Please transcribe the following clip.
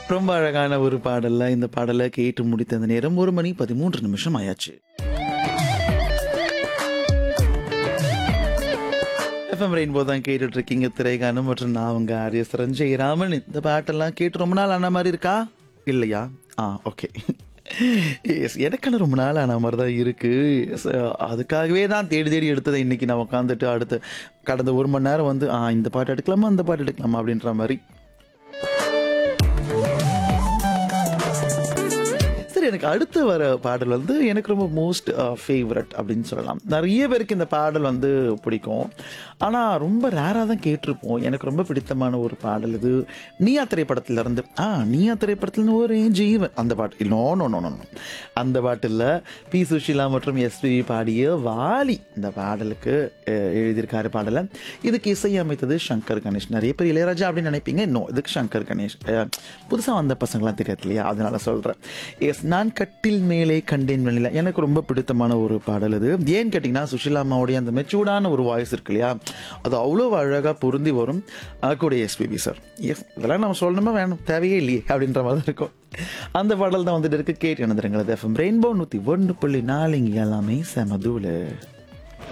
ரொம்ப அழகான ஒரு பாடல்ல இந்த பாடலை கேட்டு முடித்த அந்த நேரம் ஒரு மணி பதிமூன்று நிமிஷம் ஆயாச்சு எஃப்எம் ரெயின்போ தான் கேட்டுட்டு இருக்கீங்க திரைகானம் மற்றும் நான் உங்க ஆரிய சரஞ்சய் ராமன் இந்த பாட்டெல்லாம் கேட்டு ரொம்ப நாள் ஆன மாதிரி இருக்கா இல்லையா ஆ ஓகே எஸ் எனக்கான ரொம்ப நாள் ஆன மாதிரி தான் இருக்கு Yes, அதுக்காகவே தான் தேடி தேடி எடுத்ததை இன்னைக்கு நான் உட்காந்துட்டு அடுத்து கடந்த ஒரு மணி நேரம் வந்து ஆ இந்த பாட்டு எடுக்கலாமா அந்த பாட்டு எடுக்கலாமா அப்படின்ற மாதிரி சரி எனக்கு அடுத்து வர பாடல் வந்து எனக்கு ரொம்ப மோஸ்ட் ஃபேவரட் அப்படின்னு சொல்லலாம் நிறைய பேருக்கு இந்த பாடல் வந்து பிடிக்கும் ஆனால் ரொம்ப ரேராக தான் கேட்டிருப்போம் எனக்கு ரொம்ப பிடித்தமான ஒரு பாடல் இது நீயா திரைப்படத்துல இருந்து ஆ நீயா திரைப்படத்துல ஒரு ஜீவன் அந்த பாட்டு no no no no no. அந்த பாட்டில் பி சுஷீலா மற்றும் எஸ்பிபி பாடிய வாலி இந்த பாடலுக்கு அஹ், எழுதியிருக்காரு பாடலை இதுக்கு இசையமைத்தது சங்கர் கணேஷ் நிறைய பேர் இளையராஜா அப்படின்னு நினைப்பீங்க இன்னும் இதுக்கு சங்கர் கணேஷ் புதுசாக வந்த பசங்களாம் தெரியாது இல்லையா அதனால சொல்கிறேன் எஸ் நான் கட்டில் மேலே கண்டேன் வெளியில எனக்கு ரொம்ப பிடித்தமான ஒரு பாடல் இது ஏன்னு கேட்டிங்கன்னா சுஷிலா அம்மாவுடைய அந்த மெச்சூர்டான ஒரு வாய்ஸ் இருக்கு இல்லையா அது அவ்வளோ அழகாக பொருந்தி வரும் அது கூட எஸ்பிபி சார் எஸ் இதெல்லாம் நம்ம சொல்லணுமா வேணும் தேவையே இல்லையே அப்படின்ற மாதிரி தான் இருக்கும் அந்த பாடல் தான் வந்துட்டு இருக்கு கேட்டு நடந்துருங்களது எஃப்எம் ரெயின்போ நூற்றி ஒன்று புள்ளி நாலு இங்கே எல்லாமே செமதூல